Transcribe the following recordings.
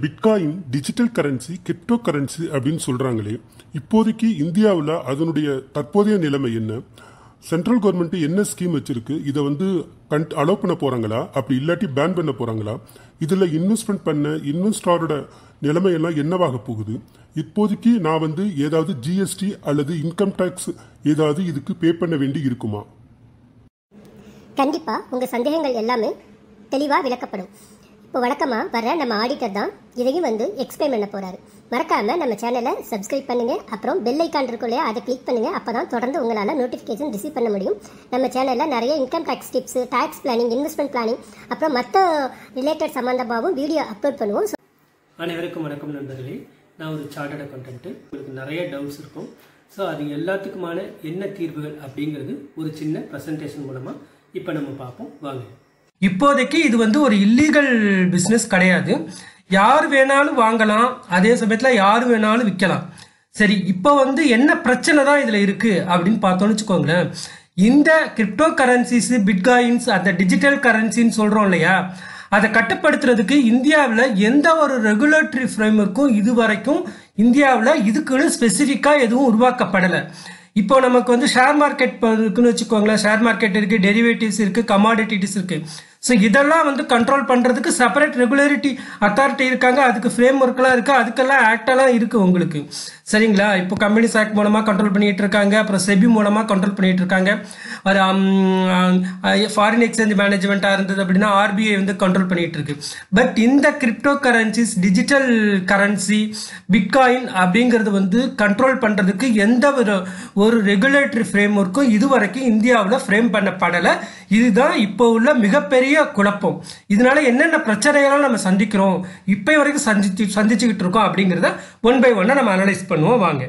bitcoin digital currency crypto currency அப்படின்னு சொல்றாங்களே இப்போதைக்கு இந்தியாவில் அதனுடைய தற்போதைய நிலைமை என்ன சென்ட்ரல் கவர்மெண்ட் என்ன ஸ்கீம் வச்சிருக்கு இதை வந்து அலோவ் பண்ண போறாங்களா அப்படி இல்லாட்டி பேன் பண்ண போறாங்களா இதுல இன்வெஸ்ட்மெண்ட் பண்ண இன்வெஸ்டாரோட நிலைமையெல்லாம் என்னவாக போகுது இப்போதைக்கு நான் வந்து ஏதாவது ஜிஎஸ்டி அல்லது இன்கம் டேக்ஸ் ஏதாவது இதுக்கு பே பண்ண வேண்டி இருக்குமா கண்டிப்பா உங்க சந்தேகங்கள் எல்லாமே தெளிவா விளக்கப்படும் இப்போ வழக்கமா வர நம்ம ஆடிட்டர் தான் இதையும் வந்து எக்ஸ்பிளைன் பண்ண போறாரு மறக்காம நம்ம சேனலை சப்ஸ்கிரைப் பண்ணுங்க அப்புறம் பெல் ஐக்கான் இருக்கும் இல்லையா அதை கிளிக் பண்ணுங்க அப்பதான் தொடர்ந்து உங்களால நோட்டிஃபிகேஷன் ரிசீவ் பண்ண முடியும் நம்ம சேனல்ல நிறைய income tax tips tax planning investment planning அப்புறம் மற்ற ரிலேட்டட் சம்பந்தமாகவும் வீடியோ அப்லோட் பண்ணுவோம் அனைவருக்கும் வணக்கம் நண்பர்களே நான் ஒரு சார்ட்டர்ட் அக்கௌண்டன்ட்டு உங்களுக்கு நிறைய டவுட்ஸ் இருக்கும் ஸோ அது எல்லாத்துக்குமான என்ன தீர்வுகள் அப்படிங்கிறது ஒரு சின்ன ப்ரெசன்டேஷன் மூலமாக இப்போ நம்ம பார்ப்போம் வாங்க இப்போதைக்கு இது வந்து ஒரு இல்லீகல் பிஸ்னஸ் கிடையாது யார் வேணாலும் வாங்கலாம் அதே சமயத்தில் யார் வேணாலும் விற்கலாம் சரி இப்போ வந்து என்ன பிரச்சனை தான் இதில் இருக்குது அப்படின்னு பார்த்தோன்னு வச்சுக்கோங்களேன் இந்த கிரிப்டோ கரன்சிஸ் பிட்காயின்ஸ் அந்த டிஜிட்டல் கரன்சின்னு சொல்கிறோம் இல்லையா அதை கட்டுப்படுத்துறதுக்கு இந்தியாவில் எந்த ஒரு ரெகுலேட்டரி ஃப்ரேம்ஒர்க்கும் இது வரைக்கும் இந்தியாவில் இதுக்குன்னு ஸ்பெசிஃபிக்காக எதுவும் உருவாக்கப்படலை இப்போ நமக்கு வந்து ஷேர் மார்க்கெட் இருக்குன்னு வச்சுக்கோங்களேன் ஷேர் மார்க்கெட் இருக்கு டெரிவேட்டிவ்ஸ் இருக்கு கமாடிட்டிஸ் இருக்கு ஸோ இதெல்லாம் வந்து கண்ட்ரோல் பண்ணுறதுக்கு செப்பரேட் ரெகுலேரிட்டி அத்தாரிட்டி இருக்காங்க அதுக்கு ஃப்ரேம் ஒர்க்லாம் இருக்குது அதுக்கெல்லாம் ஆக்டெல்லாம் இருக்குது உங்களுக்கு சரிங்களா இப்போ கம்பெனிஸ் ஆக்ட் மூலமாக கண்ட்ரோல் பண்ணிட்டு இருக்காங்க அப்புறம் செபி மூலமாக கண்ட்ரோல் பண்ணிட்டு இருக்காங்க ஒரு ஃபாரின் எக்ஸ்சேஞ்ச் மேனேஜ்மெண்ட்டாக இருந்தது அப்படின்னா ஆர்பிஐ வந்து கண்ட்ரோல் பண்ணிட்டு இருக்கு பட் இந்த crypto currencies digital currency bitcoin அப்படிங்கிறது வந்து கண்ட்ரோல் பண்ணுறதுக்கு எந்த ஒரு ஒரு ரெகுலேட்டரி ஃப்ரேம் ஒர்க்கும் இதுவரைக்கும் இந்தியாவில் ஃப்ரேம் பண்ணப்படலை இதுதான் இப்போ உள்ள மிகப்பெரிய குழப்பம் இதனால என்னென்ன பிரச்சனைகள்லாம் நம்ம சந்திக்கிறோம் இப்போ வரைக்கும் சந்திச்சு சந்திச்சுக்கிட்டு இருக்கோம் அப்படிங்கிறத ஒன் பை ஒன்னாக நம்ம அனலைஸ் பண்ணுவோம் வாங்க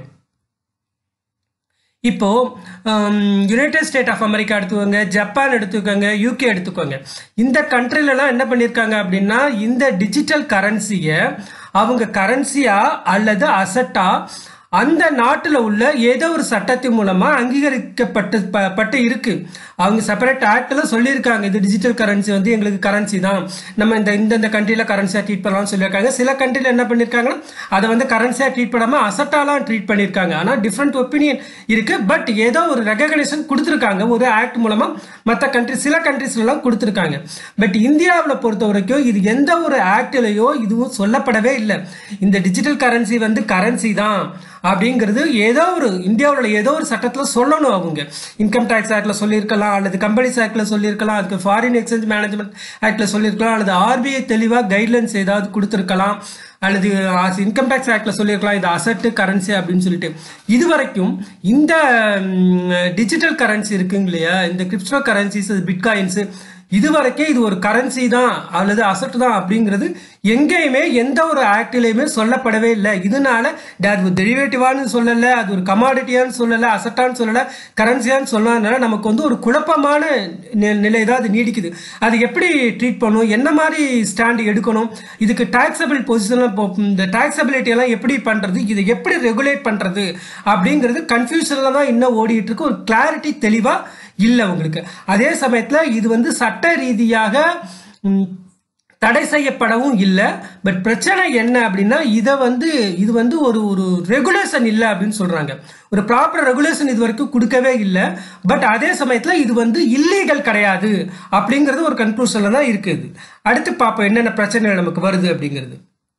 இப்போ யுனைடெட் ஸ்டேட் ஆஃப் அமெரிக்கா எடுத்துக்கோங்க ஜப்பான் எடுத்துக்கோங்க யூகே எடுத்துக்கோங்க இந்த கண்ட்ரிலலாம் என்ன பண்ணியிருக்காங்க அப்படின்னா இந்த டிஜிட்டல் கரன்சியை அவங்க கரன்சியா அல்லது அசட்டா அந்த நாட்டில் உள்ள ஏதோ ஒரு சட்டத்தின் மூலமா அங்கீகரிக்கப்பட்டு ப- பட்டு இருக்கு அவங்க செப்பரேட் ஆக்ட்ல சொல்லியிருக்காங்க இது டிஜிட்டல் கரன்சி வந்து எங்களுக்கு கரன்சி தான் நம்ம இந்த இந்தந்த கண்ட்ரில கரன்சியா ட்ரீட் பண்ணலாம்னு சொல்லியிருக்காங்க சில கண்ட்ரில என்ன பண்ணியிருக்காங்கன்னா அதை வந்து கரன்சியா ட்ரீட் பண்ணாம அசட்டாலாம் ட்ரீட் பண்ணியிருக்காங்க ஆனால் டிஃப்ரெண்ட் ஒப்பீனியன் இருக்கு பட் ஏதோ ஒரு ரெகக்னேஷன் கொடுத்துருக்காங்க ஒரு ஆக்ட் மூலமா மற்ற கண்ட்ரி சில கண்ட்ரிஸ்லாம் கொடுத்துருக்காங்க பட் இந்தியாவில் பொறுத்த வரைக்கும் இது எந்த ஒரு ஆக்ட்லயோ இதுவும் சொல்லப்படவே இல்லை இந்த டிஜிட்டல் கரன்சி வந்து கரன்சி தான் அப்படிங்கிறது ஏதோ ஒரு இந்தியாவோட ஏதோ ஒரு சட்டத்தில் சொல்லணும் அவங்க இன்கம் டேக்ஸ் ஆக்ட்ல சொல்லியிருக்கலாம் அல்லது கம்பெனிஸ் ஆக்ட்ல சொல்லியிருக்கலாம் அதுக்கு ஃபாரின் எக்ஸ்சேஞ்ச் மேனேஜ்மெண்ட் ஆக்ட்ல சொல்லியிருக்கலாம் அல்லது ஆர்பிஐ தெளிவாக கைட்லைன்ஸ் ஏதாவது கொடுத்துருக்கலாம் அல்லது இன்கம் டேக்ஸ் ஆக்ட்ல சொல்லியிருக்கலாம் இது அசட்டு கரன்சி அப்படின்னு சொல்லிட்டு இது வரைக்கும் இந்த டிஜிட்டல் கரன்சி இருக்குங்க இல்லையா இந்த கிரிப்டோ கரன்சிஸ் பிட்காயின்ஸ் இது வரைக்கும் இது ஒரு கரன்சி தான் அல்லது அசட் தான் அப்படிங்கிறது எங்கேயுமே எந்த ஒரு ஆக்டிலையுமே சொல்லப்படவே இல்லை இதனால அது டெரிவேட்டிவான்னு சொல்லலை அது ஒரு கமாடிட்டியான்னு சொல்லலை அசட்டான்னு சொல்லலை கரன்சியான்னு சொல்லாதனால நமக்கு வந்து ஒரு குழப்பமான நி- நிலை தான் அது நீடிக்குது அது எப்படி ட்ரீட் பண்ணணும் என்ன மாதிரி ஸ்டாண்ட் எடுக்கணும் இதுக்கு டாக்ஸபிள் பொசிஷன் இந்த டாக்ஸபிலிட்டி எல்லாம் எப்படி பண்றது இதை எப்படி ரெகுலேட் பண்றது அப்படிங்கிறது கன்ஃபியூஷன்ல தான் இன்னும் ஓடிட்டு இருக்கு ஒரு கிளாரிட்டி தெளிவா இல்லை உங்களுக்கு அதே சமயத்துல இது வந்து சட்ட ரீதியாக ம், தடை செய்யப்படவும் இல்லை பட் பிரச்சனை என்ன அப்படின்னா இதை வந்து இது வந்து ஒரு ஒரு ரெகுலேஷன் இல்லை அப்படின்னு சொல்றாங்க ஒரு ப்ராப்பர் ரெகுலேஷன் இது வரைக்கும் கொடுக்கவே இல்லை பட் அதே சமயத்தில் இது வந்து இல்லீகல் கிடையாது அப்படிங்கிறது ஒரு கன்க்ளூஷன்ல தான் இருக்குது அடுத்து பார்ப்போம் என்னென்ன பிரச்சனைகள் நமக்கு வருது அப்படிங்கிறது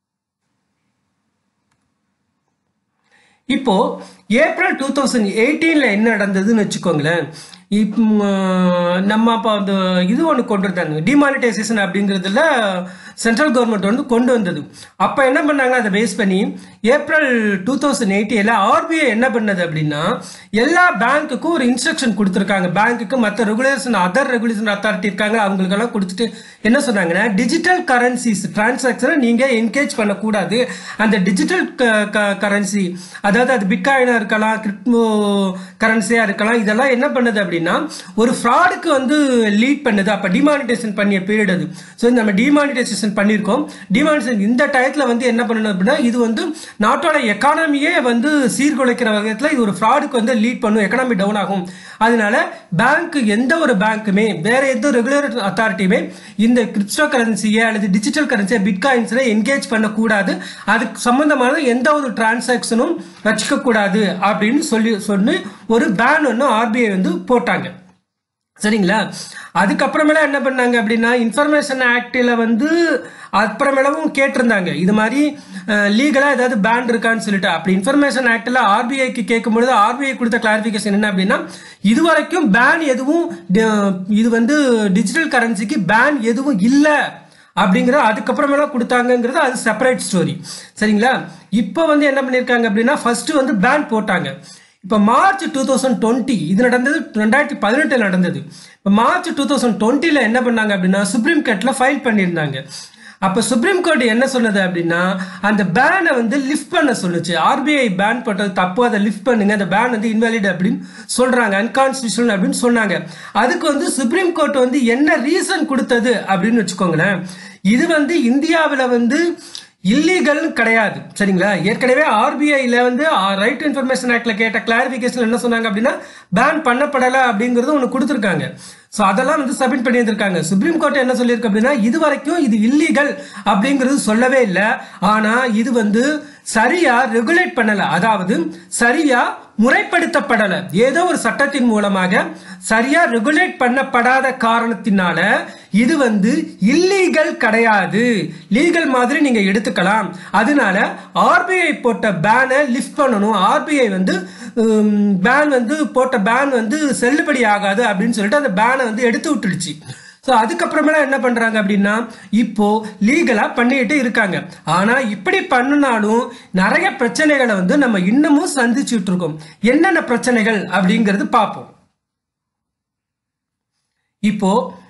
இப்போ ஏப்ரல் டூ தௌசண்ட் எயிட்டீனில் என்ன நடந்ததுன்னு வச்சுக்கோங்களேன் இப்போ நம்ம அப்போ அந்த இது ஒன்று கொண்டு வந்தாங்க டிமானிட்டைசேஷன் அப்படிங்கிறதுல சென்ட்ரல் கவர்மெண்ட் வந்து கொண்டு வந்தது அப்போ என்ன பண்ணாங்க அதை பேஸ் பண்ணி ஏப்ரல் டூ தௌசண்ட் எயிட்டியில் ஆர்பிஐ என்ன பண்ணது அப்படின்னா எல்லா பேங்க்குக்கும் ஒரு இன்ஸ்ட்ரக்ஷன் கொடுத்துருக்காங்க பேங்க்குக்கு மற்ற ரெகுலேஷன் அதர் ரெகுலேஷன் அத்தாரிட்டி இருக்காங்க அவங்களுக்கெல்லாம் கொடுத்துட்டு என்ன சொன்னாங்கன்னா டிஜிட்டல் கரன்சிஸ் டிரான்சாக்ஷனை நீங்கள் என்கேஜ் பண்ணக்கூடாது அந்த டிஜிட்டல் கரன்சி அதாவது அது பிட்காயினாக இருக்கலாம் கிரிப்டோ கரன்சியாக இருக்கலாம் இதெல்லாம் என்ன பண்ணுது அப்படின்னா அப்படின்னா ஒரு ஃப்ராடுக்கு வந்து லீட் பண்ணுது அப்ப டிமானிட்டைசேஷன் பண்ணிய பீரியட் அது ஸோ நம்ம டிமானிட்டைசேஷன் பண்ணியிருக்கோம் டிமானிட்டேஷன் இந்த டயத்துல வந்து என்ன பண்ணணும் அப்படின்னா இது வந்து நாட்டோட எக்கானமியே வந்து சீர்குலைக்கிற வகையில் இது ஒரு ஃப்ராடுக்கு வந்து லீட் பண்ணும் எக்கனாமி டவுன் ஆகும் அதனால பேங்க் எந்த ஒரு பேங்க்குமே வேற எந்த ரெகுலர் அத்தாரிட்டியுமே இந்த கிரிப்டோ கரன்சியை அல்லது டிஜிட்டல் கரன்சியை பிட்காயின்ஸ்ல என்கேஜ் பண்ணக்கூடாது அதுக்கு சம்பந்தமான எந்த ஒரு டிரான்சாக்ஷனும் வச்சுக்க கூடாது அப்படின்னு சொல்லி சொல்லி ஒரு பேன் ஒன்று ஆர்பிஐ வந்து போட்டாங்க சரிங்களா அதுக்கப்புறமேல என்ன பண்ணாங்க அப்படின்னா இன்ஃபர்மேஷன் ஆக்டில் வந்து அப்புறமேலவும் கேட்டிருந்தாங்க இது மாதிரி லீகலாக ஏதாவது பேன் இருக்கான்னு சொல்லிட்டு அப்படி இன்ஃபர்மேஷன் ஆக்டில் ஆர்பிஐக்கு கேட்கும்பொழுது ஆர்பிஐ கொடுத்த கிளாரிஃபிகேஷன் என்ன அப்படின்னா இது வரைக்கும் பேன் எதுவும் இது வந்து டிஜிட்டல் கரன்சிக்கு பேன் எதுவும் இல்லை அப்படிங்கிற அதுக்கப்புறமேலாம் கொடுத்தாங்கங்கிறது அது செப்பரேட் ஸ்டோரி சரிங்களா இப்போ வந்து என்ன பண்ணியிருக்காங்க அப்படின்னா ஃபர்ஸ்ட் வந்து பேன் போட்டாங்க இப்போ மார்ச் டூ தௌசண்ட் டுவெண்ட்டி இது நடந்தது ரெண்டாயிரத்தி பதினெட்டில் நடந்தது இப்போ மார்ச் டூ தௌசண்ட் டுவெண்ட்டியில் என்ன பண்ணாங்க அப்படின்னா சுப்ரீம் கோர்ட்டில் ஃபைல் பண்ணியிருந்தாங்க அப்போ சுப்ரீம் கோர்ட் என்ன சொன்னது அப்படின்னா அந்த பேனை வந்து லிஃப்ட் பண்ண சொல்லுச்சு ஆர்பிஐ பேன் போட்டது தப்பு அதை லிஃப்ட் பண்ணுங்க அந்த பேன் வந்து இன்வாலிட் அப்படின்னு சொல்றாங்க அன்கான்ஸ்டியூஷனல் அப்படின்னு சொன்னாங்க அதுக்கு வந்து சுப்ரீம் கோர்ட் வந்து என்ன ரீசன் கொடுத்தது அப்படின்னு வச்சுக்கோங்களேன் இது வந்து இந்தியாவில் வந்து இல்லீகல் கிடையாது சரிங்களா ஏற்கனவே ஆர்பிஐல வந்து ரைட் டு இன்ஃபர்மேஷன் ஆக்ட்ல கேட்ட கிளாரிபிகேஷன் என்ன சொன்னாங்க அப்படின்னா பேன் பண்ணப்படலை அப்படிங்கிறது ஒன்று கொடுத்துருக்காங்க ஸோ அதெல்லாம் வந்து சப்மிட் பண்ணி இருக்காங்க சுப்ரீம் கோர்ட் என்ன சொல்லியிருக்கு அப்படின்னா இது வரைக்கும் இது இல்லீகல் அப்படிங்கிறது சொல்லவே இல்லை ஆனா இது வந்து சரியா ரெகுலேட் பண்ணல அதாவது சரியா முறைப்படுத்தப்படல ஏதோ ஒரு சட்டத்தின் மூலமாக சரியா ரெகுலேட் பண்ணப்படாத காரணத்தினால இது வந்து இல்லீகல் கிடையாது லீகல் மாதிரி நீங்க எடுத்துக்கலாம் அதனால ஆர்பிஐ போட்ட பேனை லிஃப்ட் பண்ணணும் ஆர்பிஐ வந்து பேன் வந்து போட்ட பேன் வந்து செல்லுபடி ஆகாது அப்படின்னு சொல்லிட்டு அந்த பேனை வந்து எடுத்து விட்டுடுச்சு ஸோ அதுக்கப்புறமேல என்ன பண்றாங்க அப்படின்னா இப்போ லீகலா பண்ணிட்டு இருக்காங்க ஆனா இப்படி பண்ணினாலும் நிறைய பிரச்சனைகளை வந்து நம்ம இன்னமும் சந்திச்சுட்டு இருக்கோம் என்னென்ன பிரச்சனைகள் அப்படிங்கிறது பார்ப்போம் இப்போ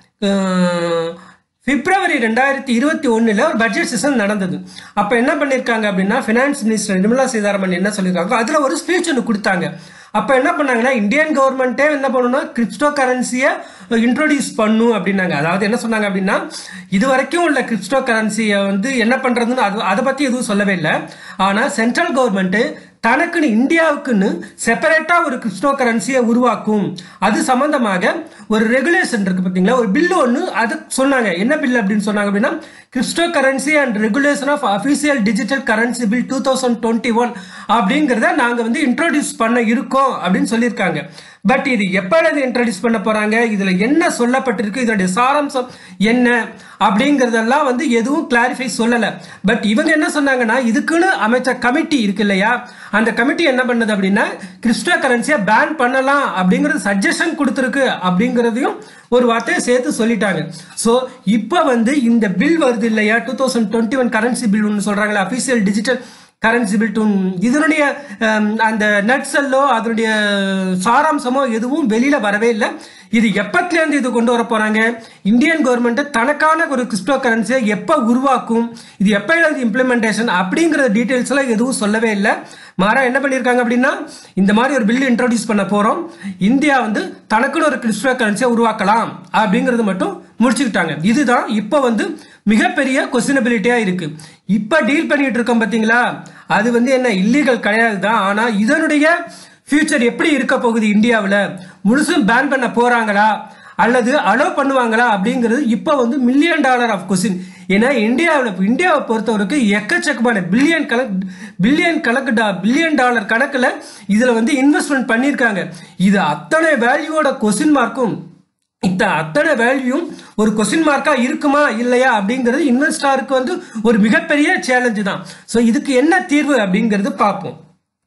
பிப்ரவரி ரெண்டாயிரத்தி இருபத்தி ஒன்றில் ஒரு பட்ஜெட் செஷன் நடந்தது அப்போ என்ன பண்ணியிருக்காங்க அப்படின்னா ஃபினான்ஸ் மினிஸ்டர் நிர்மலா சீதாராமன் என்ன சொல்லியிருக்காங்க அதில் ஒரு ஸ்பீச் ஒன்று கொடுத்தாங்க அப்போ என்ன பண்ணாங்கன்னா இந்தியன் கவர்மெண்ட்டே என்ன பண்ணணும்னா கிரிப்டோ கரன்சியை இன்ட்ரோடியூஸ் பண்ணும் அப்படின்னாங்க அதாவது என்ன சொன்னாங்க அப்படின்னா இது வரைக்கும் உள்ள கிரிப்டோ கரன்சியை வந்து என்ன பண்ணுறதுன்னு அது அதை பற்றி எதுவும் சொல்லவே இல்லை ஆனால் சென்ட்ரல் கவர்மெண்ட்டு தனக்குன்னு இந்தியாவுக்குன்னு செப்பரேட்டா ஒரு கிறிஸ்டோ கரன்சியை உருவாக்கும் அது சம்பந்தமாக ஒரு ரெகுலேஷன் இருக்கு பார்த்தீங்களா ஒரு பில் ஒன்று அது சொன்னாங்க என்ன பில் அப்படின்னு சொன்னாங்க அப்படின்னா crypto currency and regulation of official digital currency bill two thousand twenty one அப்படிங்கிறத நாங்கள் வந்து இன்ட்ரோடியூஸ் பண்ண இருக்கோம் அப்படின்னு சொல்லியிருக்காங்க பட் இது எப்பொழுது இன்ட்ரடியூஸ் பண்ண போறாங்க இதுல என்ன சொல்லப்பட்டிருக்கு இதனுடைய சாராம்சம் என்ன அப்படிங்கறதெல்லாம் வந்து எதுவும் கிளாரிஃபை சொல்லல பட் இவங்க என்ன சொன்னாங்கன்னா இதுக்குன்னு அமைச்ச கமிட்டி இருக்கு இல்லையா அந்த கமிட்டி என்ன பண்ணுது அப்படின்னா கிறிஸ்டோ கரன்சியை பேன் பண்ணலாம் அப்படிங்கறது சஜஷன் கொடுத்துருக்கு அப்படிங்கறதையும் ஒரு வார்த்தையை சேர்த்து சொல்லிட்டாங்க ஸோ இப்போ வந்து இந்த பில் வருது இல்லையா two thousand twenty one currency bill ஒன்று சொல்றாங்களா அபிஷியல் டிஜிட்டல் கரன்சி பில் டூன் இதனுடைய அந்த நட்ஸல்லோ அதனுடைய சாராம்சமோ எதுவும் வெளியில வரவே இல்லை இது எப்பத்துலேருந்து இது கொண்டு வர போறாங்க இந்தியன் கவர்மெண்ட் தனக்கான ஒரு கிறிஸ்டோ கரன்சியை எப்போ உருவாக்கும் இது எப்போ எழுதி இம்ப்ளிமெண்டேஷன் அப்படிங்கிற டீட்டெயில்ஸ் எல்லாம் எதுவும் சொல்லவே இல்லை மாறா என்ன பண்ணியிருக்காங்க அப்படின்னா இந்த மாதிரி ஒரு பில் இன்ட்ரோடியூஸ் பண்ண போறோம் இந்தியா வந்து தனக்குன்னு ஒரு கிறிஸ்டோ கரன்சியை உருவாக்கலாம் அப்படிங்கிறது மட்டும் முடிச்சுக்கிட்டாங்க இதுதான் இப்போ வந்து மிகப்பெரிய கொஸ்டினபிலிட்டியா இருக்கு இப்ப டீல் பண்ணிட்டு இருக்கோம் பாத்தீங்களா அது வந்து என்ன இல்லீகல் கிடையாது தான் ஆனா இதனுடைய ஃபியூச்சர் எப்படி இருக்க போகுது இந்தியாவில் முழுசும் பேன் பண்ண போறாங்களா அல்லது அலோவ் பண்ணுவாங்களா அப்படிங்கிறது இப்போ வந்து மில்லியன் டாலர் ஆஃப் கொஸ்டின் ஏன்னா இந்தியாவில் இந்தியாவை பொறுத்தவரைக்கும் எக்கச்சக்கமான பில்லியன் கணக்கு பில்லியன் கணக்கு பில்லியன் டாலர் கணக்கில் இதில் வந்து இன்வெஸ்ட்மெண்ட் பண்ணியிருக்காங்க இது அத்தனை வேல்யூவோட கொஸ்டின் மார்க்கும் இந்த அத்தனை வேல்யூ ஒரு கொஸ்டின் மார்க்கா இருக்குமா இல்லையா அப்படிங்கிறது இன்வெஸ்டாருக்கு வந்து ஒரு மிகப்பெரிய சேலஞ்சு தான் ஸோ இதுக்கு என்ன தீர்வு அப்படிங்கிறது பார்ப்போம்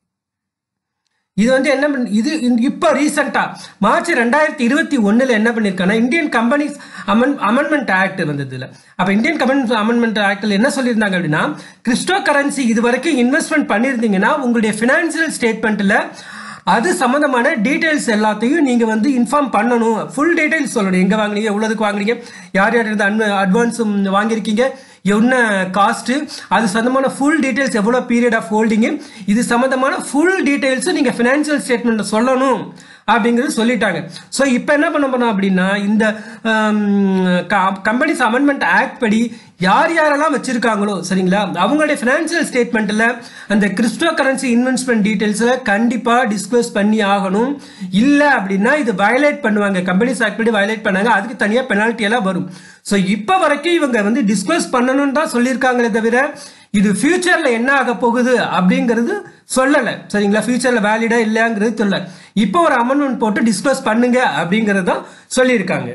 இது வந்து என்ன பண்ண- இது இந்த- இப்போ ரீசெண்டா மார்ச் ரெண்டாயிரத்தி இருபத்தி ஒண்ணுல என்ன பண்ணிருக்காங்கன்னா இந்தியன் கம்பெனிஸ் அமன் அமெண்ட்மெண்ட் ஆக்ட் வந்தது இல்ல அப்ப இந்தியன் கம்பெனி அமெண்ட்மெண்ட் ஆக்ட்ல என்ன சொல்லியிருந்தாங்க அப்படின்னா கிறிஸ்டோ கரன்சி இது வரைக்கும் இன்வெஸ்ட்மெண்ட் பண்ணியிருந்தீங்கன்னா உங்களுடைய பினான்சியல் ஸ்டேட்மெண்ட்ல அது சம்பந்தமான டீடைல்ஸ் எல்லாத்தையும் நீங்க வந்து இன்ஃபார்ம் பண்ணணும் ஃபுல் டீடைல்ஸ் சொல்லணும் எங்க வாங்குனீங்க எவ்வளவுக்கு வாங்குனீங்க யார் யார் இருந்து அட்வான்ஸ் வாங்கியிருக்கீங்க என்ன காஸ்ட் அது சம்பந்தமான ஃபுல் டீடைல்ஸ் எவ்வளோ பீரியட் ஆஃப் ஹோல்டிங்கு இது சம்பந்தமான ஃபுல் டீடைல்ஸ் நீங்க ஃபினான்ஷியல் ஸ்டேட்மெண்ட் சொல்லணும் அப்படிங்கிறது சொல்லிட்டாங்க ஸோ இப்போ என்ன பண்ண போறோம் அப்படின்னா இந்த கம்பெனிஸ் அமெண்ட்மெண்ட் ஆக்ட் படி யார் யாரெல்லாம் வச்சிருக்காங்களோ சரிங்களா அவங்களுடைய ஃபினான்சியல் ஸ்டேட்மெண்ட்டில் அந்த கிறிஸ்டோ கரன்சி இன்வெஸ்ட்மெண்ட் டீட்டெயில்ஸை கண்டிப்பாக டிஸ்க்ளோஸ் பண்ணி ஆகணும் இல்லை அப்படின்னா இது வயலேட் பண்ணுவாங்க கம்பெனிஸ் ஆக்ட் படி வயலேட் பண்ணாங்க அதுக்கு தனியாக பெனால்ட்டி எல்லாம் வரும் ஸோ இப்போ வரைக்கும் இவங்க வந்து டிஸ்க்ளோஸ் பண்ணணும்னு தான் சொல்லியிருக்காங்களே தவிர இது ஃபியூச்சரில் என்ன ஆக போகுது அப்படிங்கிறது சொல்லலை சரிங்களா ஃபியூச்சரில் வேலிடா இல்லையாங்கிறது சொல்லலை இப்போ ஒரு அமெண்ட்மெண்ட் போட்டு டிஸ்க்ளோஸ் பண்ணுங்க அப்படிங்கிறது தான் சொல்லியிருக்காங்க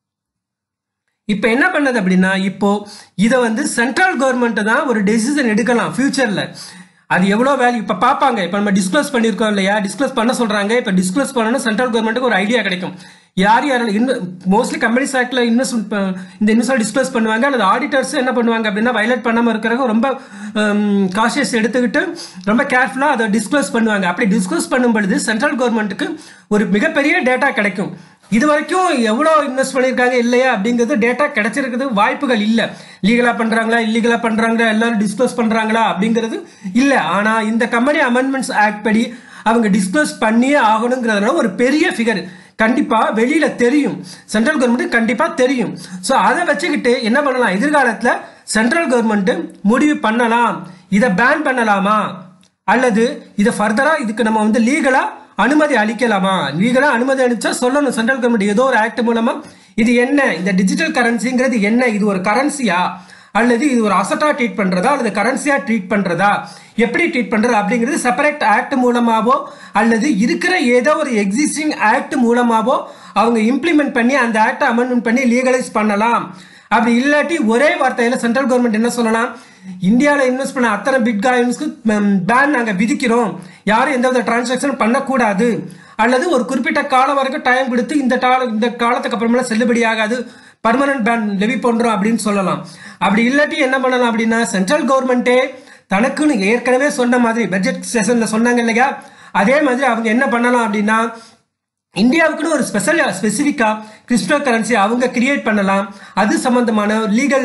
இப்போ என்ன பண்ணது அப்படின்னா இப்போ இதை வந்து சென்ட்ரல் கவர்மெண்ட் தான் ஒரு டெசிஷன் எடுக்கலாம் ஃபியூச்சரில் அது எவ்வளோ வேல்யூ இப்போ பார்ப்பாங்க இப்போ நம்ம டிஸ்க்ளோஸ் பண்ணியிருக்கோம் இல்லையா டிஸ்க்ளோஸ் பண்ண சொல்கிறாங்க இப்போ டிஸ்க்ளோஸ் பண்ணணும் சென்ட்ரல் கவர்மெண்ட்டுக்கு ஒரு ஐடியா கிடைக்கும் யார் யார் மோஸ்ட்லி கம்பெனிஸ் ஆக்டில் இன்வெஸ்ட் இந்த இன்வெஸ்ட் டிஸ்க்ளோஸ் பண்ணுவாங்க அல்லது ஆடிட்டர்ஸ் என்ன பண்ணுவாங்க அப்படின்னா வயலேட் பண்ணாமல் இருக்கிறவங்க ரொம்ப காஷியஸ் எடுத்துக்கிட்டு ரொம்ப கேர்ஃபுல்லாக அதை டிஸ்க்ளோஸ் பண்ணுவாங்க அப்படி டிஸ்க்ளோஸ் பண்ணும் பொழுது சென்ட்ரல் கவர்மெண்ட்டுக்கு ஒரு மிகப்பெரிய டேட்டா கிடைக்கும் இது வரைக்கும் எவ்வளோ இன்வெஸ்ட் பண்ணியிருக்காங்க இல்லையா அப்படிங்கிறது டேட்டா கிடைச்சிருக்கிறது வாய்ப்புகள் இல்லை லீகலாக பண்ணுறாங்களா இல்லீகலாக பண்ணுறாங்களா எல்லாரும் டிஸ்க்ளோஸ் பண்ணுறாங்களா அப்படிங்கிறது இல்லை ஆனால் இந்த கம்பெனி அமெண்ட்மெண்ட்ஸ் ஆக்ட் படி அவங்க டிஸ்க்ளோஸ் பண்ணியே ஆகணுங்கிறதுனால ஒரு பெரிய ஃபிகர் கண்டிப்பாக வெளியில் தெரியும் சென்ட்ரல் கவர்மெண்ட் கண்டிப்பாக தெரியும் ஸோ அதை வச்சுக்கிட்டு என்ன பண்ணலாம் எதிர்காலத்தில் சென்ட்ரல் கவர்மெண்ட் முடிவு பண்ணலாம் இதை பேன் பண்ணலாமா அல்லது இதை ஃபர்தராக இதுக்கு நம்ம வந்து லீகலாக அனுமதி அளிக்கலாமா லீகலாக அனுமதி அளிச்சா சொல்லணும் சென்ட்ரல் கவர்மெண்ட் ஏதோ ஒரு ஆக்ட் மூலமா இது என்ன இந்த டிஜிட்டல் கரன்சிங்கிறது என்ன இது ஒரு கரன்சியா அல்லது இது ஒரு அசட்டா ட்ரீட் பண்றதா அல்லது கரன்சியா ட்ரீட் பண்றதா எப்படி ட்ரீட் பண்றது அப்படிங்கிறது செப்பரேட் ஆக்ட் மூலமாவோ அல்லது இருக்கிற ஏதோ ஒரு எக்ஸிஸ்டிங் ஆக்ட் மூலமாவோ அவங்க இம்ப்ளிமெண்ட் பண்ணி அந்த ஆக்டை அமெண்ட்மெண்ட் பண்ணி லீகலைஸ் பண்ணலாம் அப்படி இல்லாட்டி ஒரே வார்த்தையில சென்ட்ரல் கவர்மெண்ட் என்ன சொல்லலாம் இந்தியாவில் இன்வெஸ்ட் பண்ண அத்தனை பிட்காயின்ஸ்க்கு பேன் நாங்கள் விதிக்கிறோம் யாரும் எந்த வித டிரான்சாக்ஷன் பண்ணக்கூடாது அல்லது ஒரு குறிப்பிட்ட காலம் வரைக்கும் டைம் கொடுத்து இந்த கால இந்த காலத்துக்கு அப்புறமெல்லாம் செல்லுபடி ஆகாது பர்மனன்ட் பேன் லெவி பண்றோம் அப்படின்னு சொல்லலாம் அப்படி இல்லாட்டி என்ன பண்ணலாம் அப்படின்னா சென்ட்ரல் கவர்மெண்ட்டே தனக்குன்னு ஏற்கனவே சொன்ன மாதிரி பட்ஜெட் செஷன்ல சொன்னாங்க இல்லையா அதே மாதிரி அவங்க என்ன பண்ணலாம் அப்படின்னா இந்தியாவுக்குன்னு ஒரு ஸ்பெஷல் ஸ்பெசிஃபிக்கா கிறிஸ்டோ கரன்சி அவங்க கிரியேட் பண்ணலாம் அது சம்பந்தமான லீகல்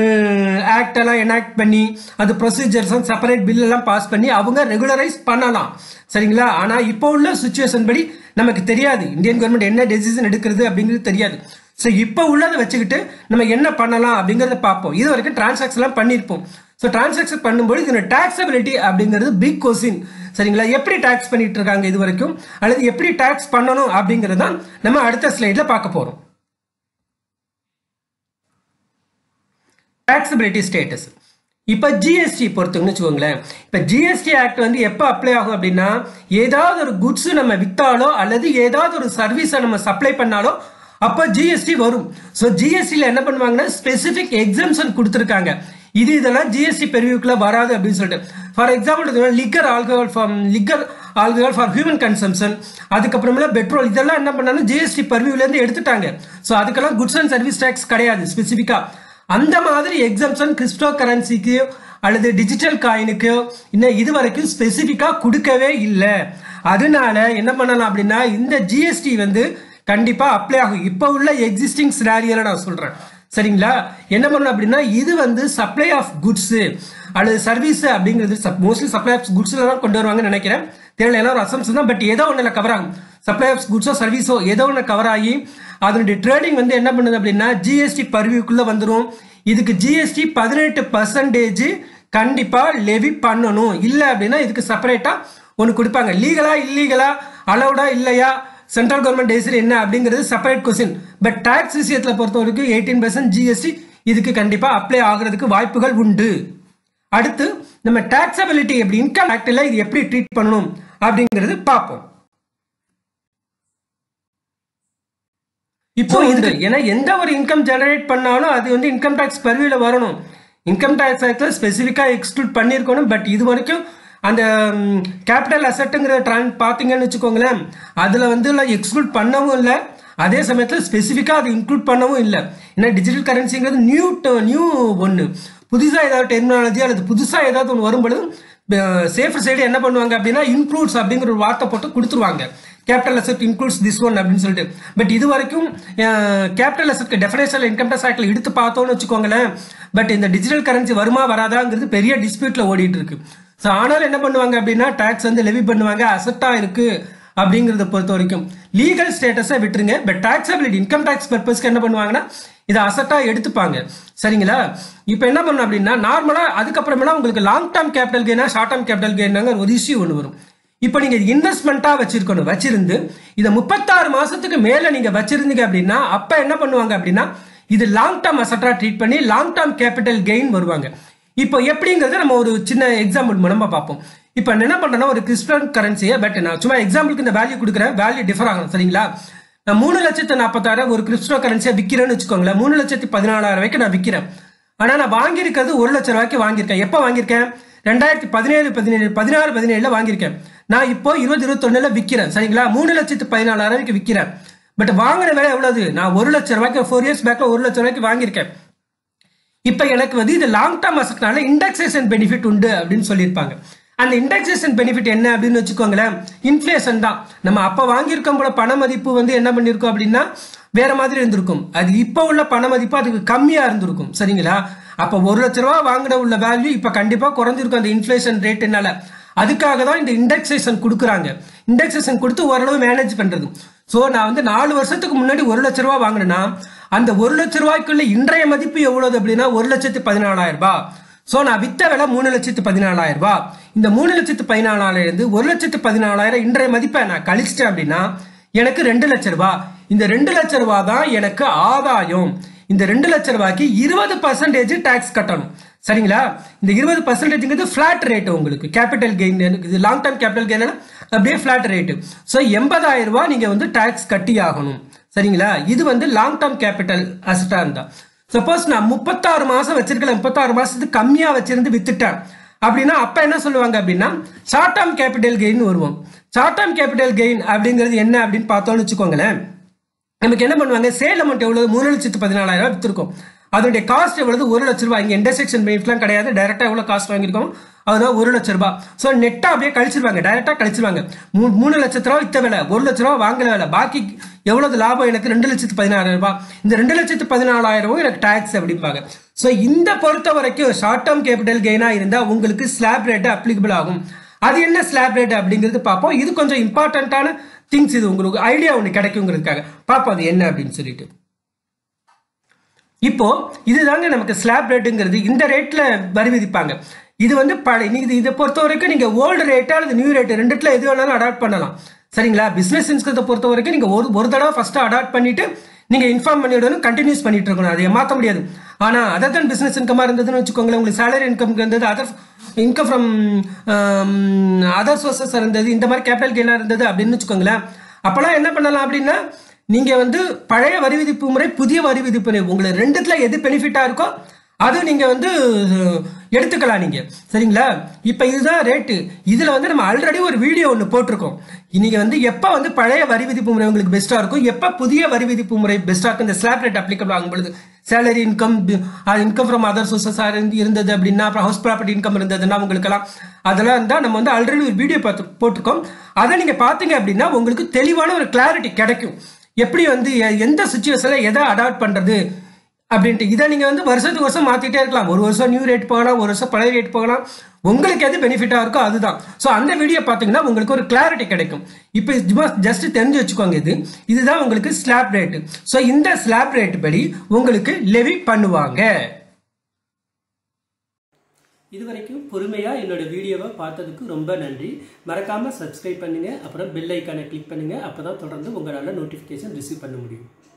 ஆக்ட் எல்லாம் எனாக்ட் பண்ணி அது ப்ரொசீஜர்ஸ் செப்பரேட் பில் எல்லாம் பாஸ் பண்ணி அவங்க ரெகுலரைஸ் பண்ணலாம் சரிங்களா ஆனா இப்போ உள்ள சுச்சுவேஷன் படி நமக்கு தெரியாது இந்தியன் கவர்மெண்ட் என்ன டெசிஷன் எடுக்கிறது அப்படிங்கிறது தெரியாது ஸோ இப்போ உள்ளதை வச்சுக்கிட்டு நம்ம என்ன பண்ணலாம் அப்படிங்கிறத பார்ப்போம் இது வரைக்கும் டிரான்சாக்ஷன்லாம் பண்ணியிருப்போம் ஸோ டிரான்சாக்ஷன் பண்ணும்போது இதோட டாக்ஸபிலிட்டி அப்படிங்கிறது பிக் கொஸ்டின் சரிங்களா எப்படி டாக்ஸ் பண்ணிட்டு இருக்காங்க இது வரைக்கும் அல்லது எப்படி டாக்ஸ் பண்ணணும் அப்படிங்கிறது தான் நம்ம அடுத்த ஸ்லைட்ல பார்க்க போறோம் டாக்ஸபிலிட்டி ஸ்டேட்டஸ் இப்போ ஜிஎஸ்டி பொறுத்துங்கன்னு வச்சுக்கோங்களேன் இப்போ ஜிஎஸ்டி ஆக்ட் வந்து எப்போ அப்ளை ஆகும் அப்படின்னா ஏதாவது ஒரு குட்ஸ் நம்ம வித்தாலோ அல்லது ஏதாவது ஒரு சர்வீஸை நம்ம சப்ளை பண்ணாலோ அப்போ ஜிஎஸ்டி வரும் ஸோ ஜிஎஸ்டியில் என்ன பண்ணுவாங்கன்னா ஸ்பெசிஃபிக் எக்ஸம்ஷன் கொடுத்துருக்காங்க இது இதெல்லாம் ஜிஎஸ்டி பெருவிக்குள்ள வராது அப்படின்னு சொல்லிட்டு for example liquor alcohol for liquor alcohol for human consumption அதுக்கப்புறமேல பெட்ரோல் இதெல்லாம் என்ன பண்ணாலும் ஜிஎஸ்டி பர்வியூலேருந்து எடுத்துட்டாங்க ஸோ அதுக்கெல்லாம் குட்ஸ் அண்ட் சர்வீஸ் டேக்ஸ் கிடையாது ஸ்பெசிஃபிக்காக அந்த மாதிரி எக்ஸம்ஷன் கிறிஸ்டோ கரன்சிக்கு அல்லது டிஜிட்டல் காயினுக்கு இன்னும் இது வரைக்கும் ஸ்பெசிஃபிக்காக கொடுக்கவே இல்லை அதனால என்ன பண்ணலாம் அப்படின்னா இந்த ஜிஎஸ்டி வந்து கண்டிப்பாக அப்ளை ஆகும் இப்போ உள்ள எக்ஸிஸ்டிங் சினாரியோல நான் சொல்கிறேன் சரிங்களா என்ன பண்ணணும் அப்படின்னா இது வந்து சப்ளை ஆஃப் குட்ஸ் அல்லது சர்வீஸ் அப்படிங்கிறது மோஸ்ட்லி சப்ளை ஆஃப் குட்ஸ்ல தான் கொண்டு வருவாங்கன்னு நினைக்கிறேன் தெரியல எல்லாம் ஒரு அசம்ஸ் தான் பட் ஏதோ ஒன்றில் கவர் ஆகும் சப்ளை ஆஃப் குட்ஸோ சர்வீஸோ ஏதோ ஒன்று கவர் ஆகி அதனுடைய ட்ரேடிங் வந்து என்ன பண்ணுது அப்படின்னா ஜிஎஸ்டி பர்வியூக்குள்ள வந்துடும் இதுக்கு ஜிஎஸ்டி பதினெட்டு பர்சன்டேஜ் கண்டிப்பா லெவி பண்ணணும் இல்லை அப்படின்னா இதுக்கு செப்பரேட்டா ஒன்று கொடுப்பாங்க லீகலா இல்லீகலா அலௌடா இல்லையா சென்ட்ரல் கவர்மெண்ட் டெசிஷன் என்ன அப்படிங்கிறது செப்பரேட் கொஸ்டின் பட் டாக்ஸ் விஷயத்தில் பொறுத்த வரைக்கும் எயிட்டீன் பர்சன்ட் ஜிஎஸ்டி இதுக்கு கண்டிப்பா அப்ளை ஆகிறதுக்கு வாய்ப்புகள் உண்டு அடுத்து நம்ம டாக்ஸபிலிட்டி எப்படி இன்கம் ஆக்டில் இது எப்படி ட்ரீட் பண்ணணும் அப்படிங்கிறது பார்ப்போம் இப்போ இது ஏன்னா எந்த ஒரு இன்கம் ஜெனரேட் பண்ணாலும் அது வந்து இன்கம் டேக்ஸ் பர்வியில வரணும் இன்கம் டேக்ஸ் ஆக்டில் ஸ்பெசிஃபிக்காக எக்ஸ்க்ளூட் பண்ணியிருக்கணும் பட் இது வரைக்கும் அந்த கேபிட்டல் அசட்டுங்கிற ட்ரான் பார்த்தீங்கன்னு வச்சுக்கோங்களேன் அதில் வந்து எக்ஸ்க்ளூட் பண்ணவும் இல்லை அதே சமயத்தில் ஸ்பெசிஃபிக்காக அது இன்க்ளூட் பண்ணவும் இல்லை ஏன்னா டிஜிட்டல் கரன்சிங்கிறது நியூ நியூ ஒன்று புதுசாக ஏதாவது டெர்மினாலஜி அல்லது புதுசாக ஏதாவது ஒன்று வரும்பொழுது சேஃபர் சைடு என்ன பண்ணுவாங்க அப்படின்னா இன்க்ளூட்ஸ் அப்படிங்கிற ஒரு வார்த்தை போட்டு கொடுத்துருவாங்க capital asset includes this one அப்படின்னு சொல்லிட்டு பட் இது வரைக்கும் கேபிட்டல் அசெட்க்கு டெஃபினேஷன் இன்கம் டேக்ஸ் ஆக்டில் எடுத்து பார்த்தோம்னு வச்சுக்கோங்களேன் பட் இந்த டிஜிட்டல் கரன்சி வருமா வராதாங்கிறது பெரிய டிஸ்பியூட்ல ஓடிட்டு இருக்கு ஸோ ஆனாலும் என்ன பண்ணுவாங்க அப்படின்னா டேக்ஸ் வந்து லெவி பண்ணுவாங்க அசெட்டா இருக்கு அப்படிங்கிறத பொறுத்த வரைக்கும் லீகல் ஸ்டேட்டஸை விட்டுருங்க பட் டாக்ஸபிலிட்டி இன்கம் டாக்ஸ் பர்பஸ்க்கு என்ன பண்ணுவாங்கன்னா இதை அசட்டா எடுத்துப்பாங்க சரிங்களா இப்போ என்ன பண்ணணும் அப்படின்னா நார்மலா அதுக்கப்புறமேலாம் உங்களுக்கு லாங் டேர்ம் கேபிட்டல் கெயினா ஷார்ட் டேர்ம் கேபிட்டல் கெயினாங்க ஒரு இஷ்யூ ஒன்று வரும் இப்போ நீங்க இன்வெஸ்ட்மெண்ட்டா வச்சிருக்கணும் வச்சிருந்து இதை முப்பத்தாறு மாசத்துக்கு மேல நீங்க வச்சிருந்தீங்க அப்படின்னா அப்ப என்ன பண்ணுவாங்க அப்படின்னா இது லாங் டேர்ம் அசட்டா ட்ரீட் பண்ணி லாங் டேர்ம் கேபிட்டல் கெயின் வருவாங்க இப்போ எப்படிங்கிறத நம்ம ஒரு சின்ன எக்ஸாம்பிள் மூலமா பார்ப்போம் இப்போ நான் என்ன பண்றேன்னா ஒரு கிறிஸ்டன் கரன்சியை பட் நான் சும்மா எக்ஸாம்பிளுக்கு இந்த வேல்யூ கொடுக்குறேன் வேல்யூ டிஃபர் ஆகணும் சரிங்களா நான் மூணு லட்சத்து நாற்பத்தாயிரம் ஒரு கிறிஸ்டோ கரன்சியை விற்கிறேன்னு வச்சுக்கோங்களேன் மூணு லட்சத்தி பதினாலாயிரம் ரூபாய்க்கு நான் விற்கிறேன் ஆனா நான் வாங்கியிருக்கிறது ஒரு லட்சம் ரூபாய்க்கு வாங்கியிருக்கேன் எப்போ வாங்கியிருக்கேன் ரெண்டாயிரத்தி பதினேழு பதினேழு பதினாறு பதினேழுல வாங்கியிருக்கேன் நான் இப்போ இருபது இருபத்தொன்னுல விற்கிறேன் சரிங்களா மூணு லட்சத்து பதினாலாயிரம் ரூபாய்க்கு விற்கிறேன் பட் வாங்கின விலை எவ்வளவு நான் ஒரு லட்சம் ரூபாய்க்கு ஃபோர் இயர்ஸ் பேக்ல ஒரு லட்சம் ரூபாய்க்கு வாங்கியிருக்கேன் இப்போ எனக்கு வந்து இது லாங் டேர்ம் அசட்னால இண்டெக்ஸேஷன் பெனிஃபிட் உண்டு அப்படின்னு சொல்லியிருப்பாங்க அந்த இண்டெக்ஸேஷன் பெனிஃபிட் என்ன அப்படின்னு வச்சுக்கோங்களேன் இன்ஃப்ளேஷன் தான் நம்ம அப்போ வாங்கியிருக்கோம் போல பண மதிப்பு வந்து என்ன பண்ணியிருக்கோம் அப்படின்னா வேற மாதிரி இருந்திருக்கும் அது இப்போ உள்ள பண மதிப்பு அதுக்கு கம்மியா இருந்திருக்கும் சரிங்களா அப்போ ஒரு லட்ச ரூபா வாங்கின உள்ள வேல்யூ இப்போ கண்டிப்பா குறைஞ்சிருக்கும் அந்த இன்ஃப்ளேஷன் ரேட்டுனால அதுக்காக தான் இந்த இண்டெக்ஸேஷன் கொடுக்குறாங்க இண்டெக்ஸேஷன் கொடுத்து ஓரளவு மேனேஜ் பண்றது ஸோ நான் வந்து நாலு வருஷத்துக்கு முன்னாடி ஒரு லட்ச ரூபா வாங்கினேன்னா அந்த ஒரு லட்ச ரூபாய்க்குள்ள இன்றைய மதிப்பு எவ்வளவு அப்படின்னா ஒரு லட்சத்து பதினாலாயிரம் ரூபாய் ஸோ நான் வித்த விலை மூணு லட்சத்து பதினாலாயிரம் ரூபாய் இந்த மூணு லட்சத்து பதினாலாயிரம் இருந்து ஒரு லட்சத்து பதினாலாயிரம் இன்றைய மதிப்பை நான் கழிச்சிட்டேன் அப்படின்னா எனக்கு ரெண்டு லட்ச ரூபாய் இந்த ரெண்டு லட்ச ரூபாய் தான் எனக்கு ஆதாயம் இந்த ரெண்டு லட்ச ரூபாய்க்கு இருபது பர்சன்டேஜ் டாக்ஸ் கட்டணும் சரிங்களா இந்த இருபது பர்சன்டேஜ்ங்கிறது ஃபிளாட் ரேட் உங்களுக்கு கேபிட்டல் கெயின் இது லாங் டேர்ம் கேபிட்டல் கெயின் அப்படியே ஃபிளாட் ரேட்டு ஸோ எண்பதாயிரம் ரூபாய் நீங்க வந்து டாக்ஸ் கட்டி ஆகணும் சரிங்களா இது வந்து லாங் டேர்ம் கேபிட்டல் அசட்டா இருந்தா சப்போஸ் நான் முப்பத்தாறு மாசம் வச்சிருக்கல முப்பத்தாறு மாசத்துக்கு கம்மியா வச்சிருந்து வித்துட்டேன் அப்படின்னா அப்ப என்ன சொல்லுவாங்க அப்படின்னா ஷார்ட் டேர்ம் கேபிட்டல் கெயின் வருவோம் ஷார்ட் டேர்ம் கேபிட்டல் கெயின் அப்படிங்கிறது என்ன அப்படின்னு பார்த்தோம்னு வச்சுக்கோங்களேன் நமக்கு என்ன பண்ணுவாங்க சேல் அமௌண்ட் எவ்வளவு மூணு லட்சத்து பதினாலாயிரம் ரூபாய் வித்திருக்கோம் அதனுடைய காஸ்ட் எவ்வளவு ஒரு லட்ச ரூபாய் இங்க இன்டர்செக்ஷன் பெனிஃபிட்லாம் கிடையாது டைரக்டா எவ்வளவு காஸ்ட் வாங்கியிருக்கோம் அதுதான் ஒரு லட்ச ரூபாய் ஸோ நெட்டா அப்படியே கழிச்சிருவாங்க டைரக்டா கழிச்சிருவாங்க மூ- மூணு லட்சத்து ரூபா வித்த விலை ஒரு லட்ச ரூபா வாங்கல விலை பாக்கி எவ்வளவு லாபம் எனக்கு ரெண்டு லட்சத்து பதினாறாயிரம் ரூபாய் இந்த ரெண்டு லட்சத்து பதினாலாயிரம் எனக்கு டாக்ஸ் அப்படிம்பாங்க ஸோ இந்த பொறுத்த வரைக்கும் ஷார்ட் டேர்ம் கேபிட்டல் கெயினா இருந்தா உங்களுக்கு ஸ்லாப் ரேட் அப்ளிகபிள் ஆகும் அது என்ன ஸ்லாப் ரேட் அப்படிங்கிறது பார்ப்போம் இது கொஞ்சம் இம்பார்ட்டன்டான திங்ஸ் இது உங்களுக்கு ஐடியா ஒன்று கிடைக்குங்கிறதுக்காக பார்ப்போம் அது என்ன அப்படின்னு சொல்லிட்டு இப்போ இதுதாங்க நமக்கு ஸ்லாப் ரேட்டுங்கிறது இந்த ரேட்ல வரி விதிப்பாங்க இது வந்து பழைய நீங்க இதை பொறுத்த வரைக்கும் நீங்க ஓல்டு ரேட்டா அல்லது நியூ ரேட் ரெண்டுத்துல எது வேணாலும் அடாப்ட் பண்ணலாம் சரிங்களா பிசினஸ் இன்ஸ்கிறத பொறுத்த வரைக்கும் நீங்க ஒரு ஒரு தடவை ஃபர்ஸ்ட் அடாப்ட் பண்ணிட்டு நீங்க இன்ஃபார்ம் பண்ணிவிடணும் கண்டினியூஸ் பண்ணிட்டு இருக்கணும் அதை மாற்ற முடியாது ஆனா அதர் தன் பிசினஸ் இன்கமா இருந்ததுன்னு வச்சுக்கோங்களேன் உங்களுக்கு சேலரி இன்கம் இருந்தது other income from other sources இருந்தது இந்த மாதிரி கேபிட்டல் கெயினா இருந்தது அப்படின்னு வச்சுக்கோங்களேன் அப்பெல்லாம் என்ன பண்ணலாம் அப்படின்னா நீங்க வந்து பழைய வரி விதிப்பு முறை புதிய வரி விதிப்பு முறை உங்களுக்கு ரெண்டுத்துல எது பெனிஃபிட்டா இருக்கோ அது நீங்க வந்து அஹ், எடுத்துக்கலாம் நீங்க சரிங்களா இப்ப இதுதான் ரேட்டு இதுல வந்து நம்ம ஆல்ரெடி ஒரு வீடியோ ஒன்று போட்டிருக்கோம் நீங்க வந்து எப்ப வந்து பழைய வரி விதிப்பு முறை உங்களுக்கு பெஸ்டா இருக்கும் எப்ப புதிய வரி விதிப்பு முறை பெஸ்டா இருக்கும் இந்த ஸ்லாப் ரேட் அப்ளிகபிள் ஆகும் பொழுது salary income income from other sources இருந்தது அப்படின்னா அப்புறம் ஹவுஸ் ப்ராப்பர்ட்டி இன்கம் இருந்ததுன்னா உங்களுக்கெல்லாம் அதெல்லாம் இருந்தா நம்ம வந்து ஆல்ரெடி ஒரு வீடியோ பார்த்து போட்டிருக்கோம் அதை நீங்க பாத்தீங்க அப்படின்னா உங்களுக்கு தெளிவான ஒரு கிளாரிட்டி கிடைக்கும் எப்படி வந்து எ- எந்த சுச்சுவேஷன்ல எதை அடாப்ட் பண்றது அப்படின்ட்டு இதை நீங்க வந்து வருஷத்துக்கு வருஷம் மாத்திட்டே இருக்கலாம் ஒரு வருஷம் நியூ ரேட் போகலாம் ஒரு வருஷம் பழைய ரேட் போகலாம் உங்களுக்கு எது பெனிஃபிட்டா இருக்கோ அதுதான் ஸோ அந்த வீடியோ பார்த்தீங்கன்னா உங்களுக்கு ஒரு கிளாரிட்டி கிடைக்கும் இப்போ சும்மா ஜஸ்ட் தெரிஞ்சு வச்சுக்கோங்க இது இதுதான் உங்களுக்கு ஸ்லாப் ரேட் ஸோ இந்த ஸ்லாப் ரேட் படி உங்களுக்கு லெவி பண்ணுவாங்க இது வரைக்கும் பொறுமையாக என்னோட வீடியோவை பார்த்ததுக்கு ரொம்ப நன்றி மறக்காமல் சப்ஸ்கிரைப் பண்ணுங்கள் அப்புறம் பெல் ஐக்கானை கிளிக் பண்ணுங்கள் அப்போ தான் தொடர்ந்து உங்களால் நோட்டிஃபிகேஷன் ரிசீவ் பண்ண முடியும்